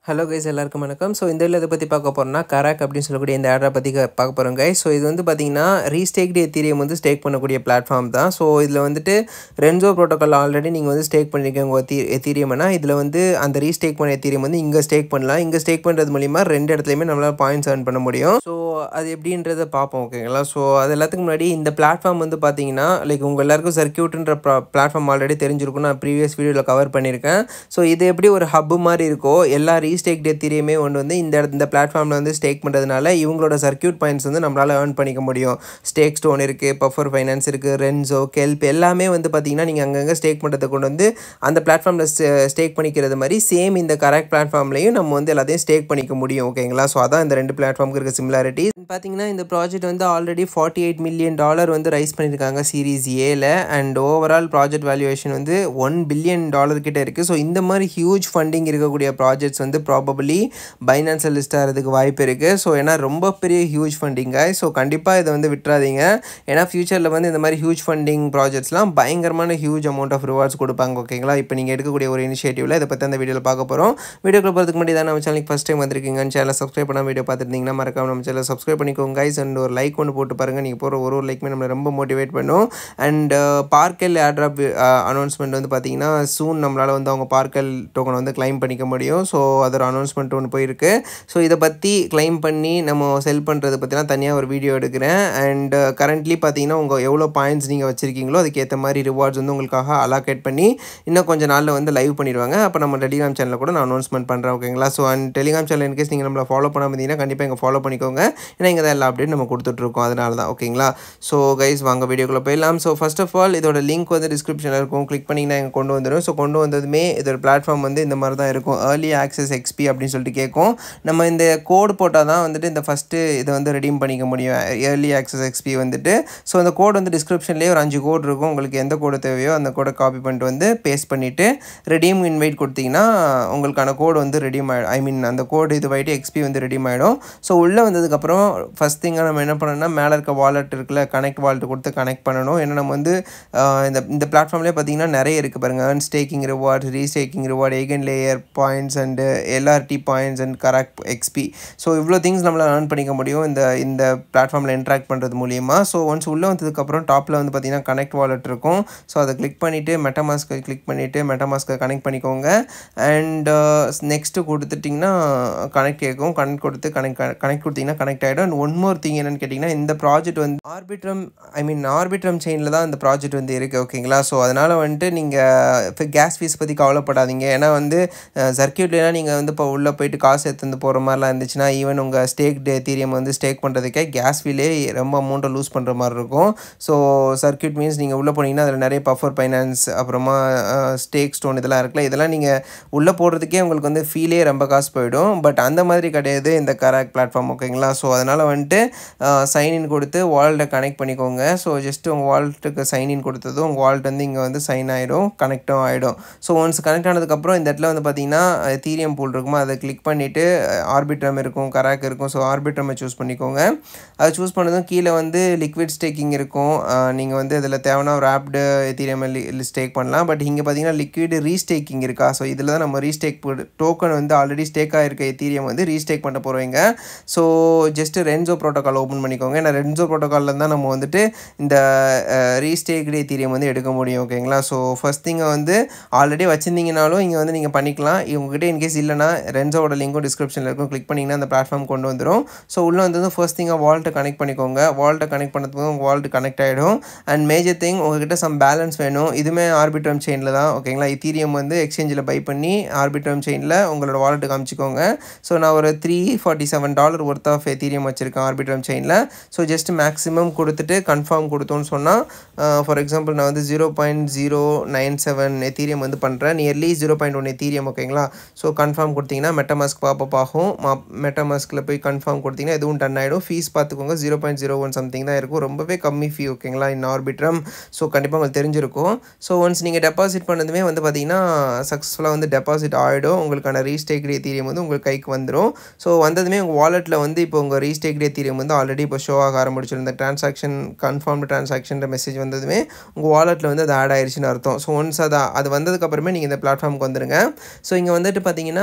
hello guys எல்லாருக்கும் வணக்கம் so இந்த இதில் இதை பற்றி பார்க்க போகிறோம்னா கராக் அப்படின்னு சொல்லக்கூடிய இந்த ஆடை பற்றி க- பார்க்க போகிறோம் கைஸ் ஸோ இது வந்து பார்த்தீங்கன்னா ரீஸ்டேக்டு எத்தீரியம் வந்து ஸ்டேக் பண்ணக்கூடிய பிளாட்ஃபார்ம் தான் ஸோ இதில் வந்துட்டு ரென்சோ ப்ரோட்டோக்கால் ஆல்ரெடி நீங்கள் வந்து ஸ்டேக் பண்ணியிருக்கீங்க உங்கள் எத்தி எத்தீரியம்னா இதில் வந்து அந்த ரீஸ்டேக் பண்ண எத்தீரியம் வந்து இங்கே ஸ்டேக் பண்ணலாம் இங்கே ஸ்டேக் பண்ணுறது மூலிமா ரெண்டு இடத்துலையுமே நம்மளால் பாயிண்ட்ஸ் earn பண்ண முடியும் ஸோ அது எப்படின்றத பார்ப்போம் ஓகேங்களா ஸோ அது எல்லாத்துக்கும் முன்னாடி இந்த பிளாட்ஃபார்ம் வந்து பார்த்தீங்கன்னா லைக் உங்கள் எல்லாருக்கும் சர்க்கியூட்ன்ற பிளாட்ஃபார்ம் ஆல்ரெடி தெரிஞ்சிருக்கும் நான் ப்ரீவியஸ் வீடியோவில் கவர் பண்ணியிருக்கேன் ஸோ இது எப்படி ஒரு ஹப் மாதிரி இருக்கோ எல்லா ரீஸ்டேக் எத்திரியுமே ஒன்று வந்து இந்த இடத்து- இந்த பிளாட்ஃபார்மில் வந்து ஸ்டேக் பண்ணுறதுனால இவங்களோட சர்க்கியூட் பாயிண்ட்ஸ் வந்து நம்மளால் ஏர்ன் பண்ணிக்க முடியும் ஸ்டேக் ஸ்டோன் இருக்குது பஃபர் ஃபைனான்ஸ் இருக்குது ரென்சோ கெல்ப் எல்லாமே வந்து பார்த்தீங்கன்னா நீங்கள் அங்கங்கே ஸ்டேக் பண்ணுறதை கொண்டு வந்து அந்த பிளாட்ஃபார்மில் ஸ்டேக் பண்ணிக்கிறது மாதிரி சேம் இந்த கரெக்ட் பிளாட்ஃபார்ம்லையும் நம்ம வந்து எல்லாத்தையும் ஸ்டேக் பண்ணிக்க முடியும் ஓகேங்களா ஸோ அதான் இந்த ரெண்டு பிளாட்ஃபார்முக்கு இருக்க சிமிலாரிட்டி பார்த்தீங்கன்னா இந்த ப்ராஜெக்ட் வந்து already forty eight million dollar வந்து ரைஸ் பண்ணியிருக்காங்க சீரீஸ் ஏல அண்ட் ஓவரால் ப்ராஜெக்ட் வேல்யூவேஷன் வந்து ஒன் பில்லியன் டாலர் கிட்ட இருக்குது ஸோ இந்த மாதிரி ஹியூஜ் ஃபண்டிங் இருக்கக்கூடிய ப்ராஜெக்ட்ஸ் வந்து ப்ராபபிளி பைனான்சியல் லிஸ்ட் ஆகிறதுக்கு வாய்ப்பு இருக்குது ஸோ ஏன்னா ரொம்ப பெரிய ஹியூஜ் ஃபண்டிங்க ஸோ கண்டிப்பாக இதை வந்து விட்டுறாதீங்க ஏன்னா ஃப்யூச்சரில் வந்து இந்த மாதிரி ஹியூஜ் ஃபண்டிங் ப்ராஜெக்ட்ஸ்லாம் பயங்கரமான ஹியூஜ் அமௌண்ட் ஆஃப் ரிவார்ட்ஸ் கொடுப்பாங்க ஓகேங்களா இப்போ நீங்கள் எடுக்கக்கூடிய ஒரு இனிஷியேட்டிவில் இதை பற்றி அந்த வீடியோவில் பார்க்க போகிறோம் வீடியோக்குள்ள போகிறதுக்கு முன்னாடி தான் நம்ம சேனலுக்கு ஃபஸ்ட் டைம் வந்திருக்கீங்க சேனலை சப்ஸ்கிரைப் பண்ணாம வீடியோ பார்த்துருந்தீங்கன்னா மறக்காம நம்ம சேனலை சப்ஸ்கிரைப் பண்ணிக்கோங்க கைஸ் அண்ட் ஒரு லைக் ஒன்று போட்டு பாருங்கள் நீங்கள் போகிற ஒரு ஒரு லைக்குமே நம்மளை ரொம்ப மோட்டிவேட் பண்ணும் அண்ட் பார்க்கல் ஏர்ட்ராப் அனௌன்ஸ்மெண்ட் வந்து பார்த்தீங்கன்னா சூன் நம்மளால் வந்து அவங்க பார்க்கல் டோக்கன் வந்து claim பண்ணிக்க முடியும் ஸோ அதோட அனௌன்ஸ்மெண்ட் ஒன்று போயிருக்கு ஸோ இதை பற்றி claim பண்ணி நம்ம செல் பண்ணுறது பற்றிலாம் தனியாக ஒரு வீடியோ எடுக்கிறேன் அண்ட் கரண்ட்லி பார்த்தீங்கன்னா உங்கள் எவ்வளோ பாயிண்ட்ஸ் நீங்கள் வச்சுருக்கீங்களோ அதுக்கேற்ற மாதிரி ரிவார்ட்ஸ் வந்து உங்களுக்காக அலாகேட் பண்ணி இன்னும் கொஞ்சம் நாளில் வந்து லைவ் பண்ணிடுவாங்க அப்போ நம்ம டெலிகிராம் சேனலில் கூட நான் அனௌன்ஸ்மெண்ட் பண்ணுறேன் ஓகேங்களா so and Telegram channel in case நீங்கள் நம்மளை ஃபாலோ பண்ணாம இருந்தீங்கன்னா கண்டிப்பாக எங்கள் ஃபாலோ பண்ணிக்கோங்க ஏன்னா இங்கே தான் எல்லா அப்டேட் நம்ம கொடுத்துட்ருக்கோம் அதனால தான் ஓகேங்களா ஸோ கைஸ் வாங்க வீடியோக்குள்ளே போயிடலாம் ஸோ ஃபர்ஸ்ட் ஆஃப் ஆல் இதோட லிங்க் வந்து டிஸ்கிரிப்ஷனில் இருக்கும் கிளிக் பண்ணிங்கன்னா எங்கள் கொண்டு வந்துடும் ஸோ கொண்டு வந்ததுமே இதோட பிளாட்ஃபார்ம் வந்து இந்த மாதிரி தான் இருக்கும் ஏர்லி ஆக்சஸ் எக்ஸ்பி அப்படின்னு சொல்லிட்டு கேட்கும் நம்ம இந்த கோடு போட்டால் தான் வந்துட்டு இந்த ஃபஸ்ட்டு இதை வந்து ரெடீம் பண்ணிக்க முடியும் ஏர்லி ஆக்சஸ் எக்ஸ்பி வந்துட்டு ஸோ அந்த கோட் வந்து டிஸ்கிரிப்ஷன்லேயே ஒரு அஞ்சு கோட் இருக்கும் உங்களுக்கு எந்த கோடு தேவையோ அந்த கோடை காப்பி பண்ணிட்டு வந்து பேஸ்ட் பண்ணிவிட்டு ரெடீம் இன்வைட் கொடுத்தீங்கன்னா உங்களுக்கான கோடு வந்து ரெடீம் ஆகிடும் ஐ மீன் அந்த கோடு இது வாயிட்டு எக்ஸ்பி வந்து ரெடீம் ஆகிடும் ஸோ உள்ளே வந்ததுக்கப்புறம் ஃபஸ்ட் திங்காக நம்ம என்ன பண்ணணும்னா மேலே இருக்க வாலெட் இருக்குல்ல கனெக்ட் வாலெட் கொடுத்து கனெக்ட் பண்ணணும் ஏன்னா நம்ம வந்து ஆஹ், இந்த இந்த பிளாட்ஃபார்ம்லேயே பார்த்தீங்கன்னா நிறைய இருக்குது பாருங்கள் earn staking reward restaking reward Eigen layer points and LRT points and correct XP so இவ்வளோ திங்ஸ் நம்மளால் earn பண்ணிக்க முடியும் இந்த இந்த பிளாட்ஃபார்மில் இன்ட்ராக்ட் பண்ணுறது மூலியமா ஸோ ஒன்ஸ் உள்ளே வந்ததுக்கப்புறம் டாப்பில் வந்து பார்த்தீங்கன்னா கனெக்ட் வாலெட் இருக்கும் ஸோ அதை கிளிக் பண்ணிவிட்டு மெட்டமாஸ்க்கை கிளிக் பண்ணிவிட்டு மெட்டமாஸ்க்கை கனெக்ட் பண்ணிக்கோங்க அண்ட் நெக்ஸ்ட்டு கொடுத்துட்டிங்கன்னா கனெக்ட் கேட்கும் கனெக்ட் கொடுத்து கனெக்ட் கனெக்ட் கொடுத்தீங்கன்னா கனெக்ட் ஆகிடும் அண்ட் ஒன் மோர் திங் என்னன்னு கேட்டிங்கன்னா இந்த ப்ராஜெக்ட் வந்து ஆர்பிட்ரம் ஐ மீன் ஆர்பிட்ரம் செயினில் தான் இந்த ப்ராஜெக்ட் வந்து இருக்குது ஓகேங்களா ஸோ அதனால் வந்துட்டு நீங்கள் இப்போ கேஸ் ஃபீஸ் பற்றி கவலைப்படாதீங்க ஏன்னா வந்து சர்க்கியூட்லாம் நீங்கள் வந்து இப்போ உள்ளே போயிட்டு காசு எடுத்துருந்து போகிற மாதிரிலாம் இருந்துச்சுன்னா ஈவன் உங்கள் ஸ்டேக் தீரியம் வந்து ஸ்டேக் பண்ணுறதுக்கே கேஸ் ஃபீலே ரொம்ப அமௌண்ட்டை லூஸ் பண்ணுற மாதிரி இருக்கும் ஸோ சர்க்கியூட் மீன்ஸ் நீங்கள் உள்ளே போனீங்கன்னா அதில் நிறைய பஃபர் ஃபைனான்ஸ் அப்புறமா ஸ்டேக் ஸ்டோன் இதெல்லாம் இருக்குல்ல இதெல்லாம் நீங்கள் உள்ளே போடுறதுக்கே உங்களுக்கு வந்து ஃபீலே ரொம்ப காசு போயிடும் பட் அந்த மாதிரி கிடையாது இந்த கராக் பிளாட்ஃபார்ம் ஓகேங்களா ஸோ அதனால் வந்துட்டு சைன்இன் கொடுத்து வால்ட்டை கனெக்ட் பண்ணிக்கோங்க ஸோ ஜஸ்ட் உங்கள் வால்ட்டுக்கு சைன்இன் கொடுத்ததும் உங்கள் வால்ட் வந்து இங்கே வந்து சைன் ஆகிடும் கனெக்டும் ஆகிடும் ஸோ ஒன்ஸ் கனெக்ட் ஆனதுக்கப்புறம் இந்த இடத்துல வந்து பார்த்தீங்கன்னா தீரியம் பூல் இருக்குமா அதை கிளிக் பண்ணிவிட்டு ஆர்பிட்ரம் இருக்கும் கராக் இருக்கும் ஸோ ஆர்பிட்ரமை சூஸ் பண்ணிக்கோங்க அதை சூஸ் பண்ணதும் கீழே வந்து லிக்விட் ஸ்டேக்கிங் இருக்கும் நீங்கள் வந்து இதில் தேவைன்னா ஒரு ஆப்டு எத்தீரியம் ஸ்டேக் பண்ணலாம் பட் இங்கே பார்த்தீங்கன்னா லிக்விட் ரீஸ்டேக்கிங் இருக்கா ஸோ இதில் தான் நம்ம ரீஸ்டேக் டோக்கன் வந்து ஆல்ரெடி ஸ்டேக் ஆகிருக்க எத்தீரியம் வந்து ரீஸ்டேக் பண்ண போகிறவங்க so just Renzo protocol open பண்ணிக்கோங்க ஏன்னா ரென்சோ ப்ரோட்டோக்காலில் தான் நம்ம வந்துட்டு இந்த ரீஸ்டேக்டு எத்தீரியம் வந்து எடுக்க முடியும் ஓகேங்களா ஸோ ஃபஸ்ட் திங்கை வந்து ஆல்ரெடி வச்சுருந்தீங்கனாலும் இங்கே வந்து நீங்கள் பண்ணிக்கலாம் இவங்ககிட்ட இன்கேஸ் இல்லைனா ரென்சோட லிங்க்கும் டிஸ்கிரிப்ஷனில் இருக்கும் கிளிக் பண்ணிங்கன்னா அந்த பிளாட்ஃபார்ம் கொண்டு வந்துடும் ஸோ உள்ளே வந்து ஃபர்ஸ்ட் திங்காக வால்ட்டை கனெக்ட் பண்ணிக்கோங்க வால்ட்டை கனெக்ட் பண்ணதுக்கு உங்கள் வால்ட் கனெக்ட் ஆகிடும் அண்ட் மேஜர் திங் உங்ககிட்ட சம் பேலன்ஸ் வேணும் இதுவுமே ஆர்பிட்ரம் செயினில் தான் ஓகேங்களா இத்தீரியம் வந்து எக்ஸ்சேஞ்சில் பை பண்ணி ஆர்பிட்ரம் செயினில் உங்களோட வாலெட்டு காமிச்சிக்கோங்க ஸோ நான் ஒரு three forty seven dollar worth of Ethereum வச்சுருக்கேன் ஆர்பிட்ரம் செயினில் ஸோ ஜஸ்ட் மேக்ஸிமம் கொடுத்துட்டு கன்ஃபார்ம் கொடுத்தோன்னு சொன்னால் ஃபார் எக்ஸாம்பிள் நான் வந்து zero point zero nine seven Ethereum வந்து பண்ணுறேன் nearly zero point one Ethereum ஓகேங்களா ஸோ கன்ஃபார்ம் கொடுத்தீங்கன்னா மெட்டமாஸ்க் பாப்பப் ஆகும் மெட்டமாஸ்கில் போய் கன்ஃபார்ம் கொடுத்தீங்கன்னா எதுவும் டன் ஆகிடும் ஃபீஸ் பார்த்துக்கோங்க zero point zero one something தான் இருக்கும் ரொம்பவே கம்மி ஃபீ ஓகேங்களா இன் ஆர்பிட்ரம் ஸோ கண்டிப்பாக உங்களுக்கு தெரிஞ்சிருக்கும் ஸோ ஒன்ஸ் நீங்கள் டெபாசிட் பண்ணதுமே வந்து பார்த்தீங்கன்னா சக்ஸஸ்ஃபுல்லாக வந்து டெபாசிட் ஆகிடும் உங்களுக்கான ரீஸ்டேக்டு எத்தீரியம் வந்து உங்களுக்கு கைக்கு வந்துடும் ஸோ வந்ததுமே உங்கள் வாலெட்டில் வந்து இப்போ உங்கள் ரீஸ்டேக்டு எத்தீரியம் வந்து ஆல்ரெடி இப்போ ஷோ ஆக ஆரம்பிச்சிடும் இந்த ட்ரான்சாக்ஷன் கன்ஃபார்ம்டு ட்ரான்சாக்ஷன்ற மெசேஜ் வந்ததுமே உங்கள் வாலெட்டில் வந்து அது ஆட் ஆயிருச்சுன்னு அர்த்தம் ஸோ ஒன்ஸ் அது அது வந்ததுக்கப்புறமே நீங்கள் இந்த பிளாட்ஃபார்முக்கு வந்துருங்க ஸோ இங்கே வந்துட்டு பார்த்தீங்கன்னா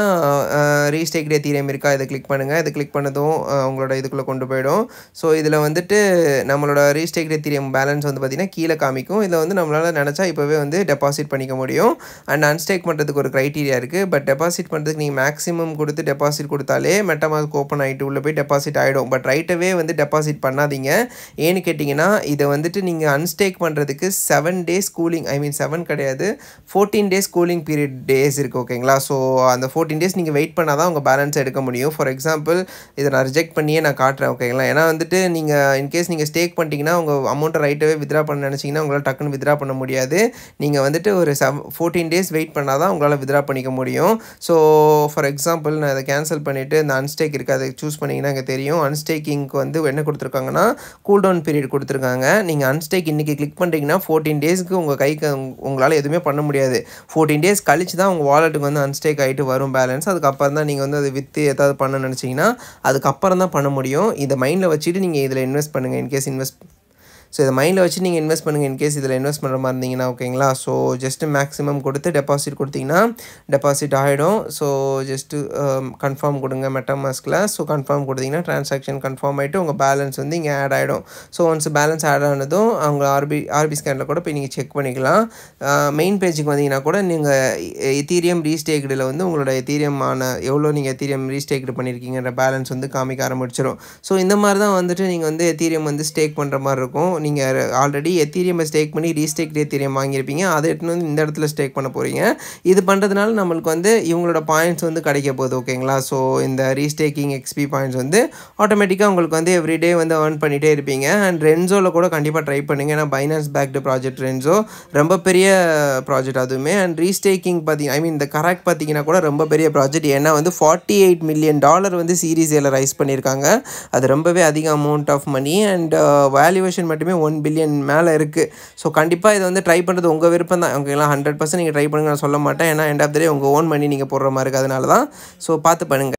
ரீஸ்டேக்ட் எத்தீரியம் இருக்கா இதை கிளிக் பண்ணுங்கள் இதை கிளிக் பண்ணதும் அஹ், உங்களோட இதுக்குள்ளே கொண்டு போயிடும் ஸோ இதில் வந்துட்டு நம்மளோட ரீஸ்டேக்ட் எத்தீரியம் பேலன்ஸ் வந்து பார்த்திங்கன்னா கீழே காமிக்கும் இதை வந்து நம்மளால் நினச்சா இப்போவே வந்து டெபாசிட் பண்ணிக்க முடியும் அண்ட் அன்ஸ்டேக் பண்ணுறதுக்கு ஒரு க்ரைட்டீரியா இருக்குது பட் டெபாசிட் பண்ணுறதுக்கு நீங்கள் மேக்ஸிமம் கொடுத்து டெபாசிட் கொடுத்தாலே மெட்டமாஸ்க் ஓப்பன் ஆகிட்டு உள்ளே போய் டெபாசிட் ஆகிடும் பட் ரைட்டவே வந்து டெபாசிட் பண்ணாதீங்க ஏன்னு கேட்டிங்கன்னா இதை வந்துட்டு நீங்கள் அன்ஸ்டேக் பண்ணுறதுக்கு seven days cooling I mean seven கிடையாது fourteen days cooling period days இருக்குது ஓகேங்களா ஸோ அந்த ஃபோர்டீன் டேஸ் நீங்கள் வெயிட் பண்ணால் தான் உங்கள் பேலன்ஸ் எடுக்க முடியும் ஃபார் எக்ஸாம்பிள் இதை நான் ரிஜெக்ட் பண்ணியே நான் காட்டுறேன் ஓகேங்களா ஏன்னா வந்துட்டு நீங்கள் இன்கேஸ் நீங்கள் ஸ்டேக் பண்ணிட்டீங்கன்னா உங்கள் அமௌண்ட்டை ரைட்டவே வித்ரா பண்ண நினச்சிங்கன்னா உங்களால் டக்குன்னு வித்ரா பண்ண முடியாது நீங்கள் வந்துட்டு ஒரு செவ் ஃபோர்டீன் டேஸ் வெயிட் பண்ணால் தான் உங்களால் வித்ரா பண்ணிக்க முடியும் ஸோ ஃபார் எக்ஸாம்பிள் நான் இதை கேன்சல் பண்ணிவிட்டு இந்த அன்ஸ்டேக் இருக்குது அதை சூஸ் பண்ணிங்கன்னா இங்கே தெரியும் அன்ஸ்டேக்கிங்க்கு வந்து என்ன கொடுத்துருக்காங்கன்னா கூல் டவுன் பீரியட் கொடுத்துருக்காங்க நீங்கள் அன்ஸ்டேக் இன்றைக்கி கிளிக் பண்ணுறீங்கன்னா ஃபோர்டீன் டேஸ்க்கு உங்கள் கைக்கு உங்களால் எதுவுமே பண்ண முடியாது ஃபோர்டீன் டேஸ் கழிச்சு தான் உங்கள் வாலெட்டுக்கு வந்து அன்ஸ்டேக் ஆகிட்டு வரும் பேலன்ஸ் அதுக்கப்புறம் தான் நீங்கள் வந்து அதை விற்று ஏதாவது பண்ண நினச்சிங்கன்னா அதுக்கப்புறம் தான் பண்ண முடியும் இதை மைண்டில் வச்சுட்டு நீங்கள் இதில் இன்வெஸ்ட் பண்ணுங்கள் இன்கேஸ் இன்வெஸ்ட் ஸோ இதை மைண்டில் வச்சு நீங்கள் இன்வெஸ்ட் பண்ணுங்கள் இன்கேஸ் இதில் இன்வெஸ்ட் பண்ணுற மாதிரி இருந்தீங்கன்னா ஓகேங்களா ஸோ ஜஸ்ட்டு மேக்ஸிமம் கொடுத்து டெபாசிட் கொடுத்தீங்கன்னா டெபாசிட் ஆகிடும் ஸோ ஜஸ்ட்டு கன்ஃபார்ம் கொடுங்க மெட்டமாஸ்கில் ஸோ கன்ஃபார்ம் கொடுத்தீங்கன்னா ட்ரான்சாக்ஷன் கன்ஃபார்ம் ஆகிட்டு உங்கள் பேலன்ஸ் வந்து இங்கே ஆட் ஆகிடும் ஸோ ஒன்ஸ் பேலன்ஸ் ஆட் ஆனதும் அவங்க ஆர்பி ஆர்பி ஸ்கேனில் கூட போய் நீங்கள் செக் பண்ணிக்கலாம் மெயின் பேஜுக்கு வந்தீங்கன்னா கூட நீங்கள் எத்தீரியம் ரீஸ்டேக்டில் வந்து உங்களோட எத்தீரியம் ஆன எவ்வளோ நீங்கள் எத்தீரியம் ரீஸ்டேக்டு பண்ணியிருக்கீங்கன்ற பேலன்ஸ் வந்து காமிக்க ஆரம்பிச்சிடும் ஸோ இந்த மாதிரி தான் வந்துட்டு நீங்கள் வந்து எத்தீரியம் வந்து ஸ்டேக் பண்ணுற மாதிரி இருக்கும் நீங்கள் ஆல்ரெடி எத்தீரியமை ஸ்டேக் பண்ணி ரீஸ்டேக் எத்தீரியம் வாங்கியிருப்பீங்க அதை எடுத்துன்னு வந்து இந்த இடத்துல ஸ்டேக் பண்ண போகிறீங்க இது பண்ணுறதுனால நம்மளுக்கு வந்து இவங்களோட பாயிண்ட்ஸ் வந்து கிடைக்க போகுது ஓகேங்களா ஸோ இந்த ரீஸ்டேக்கிங் எக்ஸ்பி பாயிண்ட்ஸ் வந்து ஆட்டோமேட்டிக்காக உங்களுக்கு வந்து எவ்ரிடே வந்து earn பண்ணிகிட்டே இருப்பீங்க அண்ட் ரென்சோவில் கூட கண்டிப்பாக ட்ரை பண்ணுங்கள் ஏன்னா பைனான்ஸ் பேக்டு ப்ராஜெக்ட் ரென்சோ ரொம்ப பெரிய ப்ராஜெக்ட் அதுவுமே அண்ட் ரீஸ்டேக்கிங் பார்த்தீங்க ஐ மீன் இந்த கரெக்ட் பார்த்தீங்கன்னா கூட ரொம்ப பெரிய ப்ராஜெக்ட் ஏன்னா வந்து ஃபார்ட்டி எயிட் மில்லியன் டாலர் வந்து சீரீஸ் ஏல ரைஸ் பண்ணியிருக்காங்க அது ரொம்பவே அதிக amount of money and valuation மட்டுமே ஒன் பில்லியன் மேலே இருக்குது ஸோ கண்டிப்பாக இதை வந்து ட்ரை பண்ணுறது உங்கள் விருப்பம் தான் ஓகேங்களா ஹண்ட்ரட் பர்சன்ட் நீங்கள் ட்ரை பண்ணுங்க நான் சொல்ல மாட்டேன் ஏன்னா எண்ட் ஆஃப் த டே உங்கள் ஓன் மணி நீங்கள் போடுற மாதிரி இருக்கு அதனால தான் ஸோ பார்த்து பண்ணுங்கள்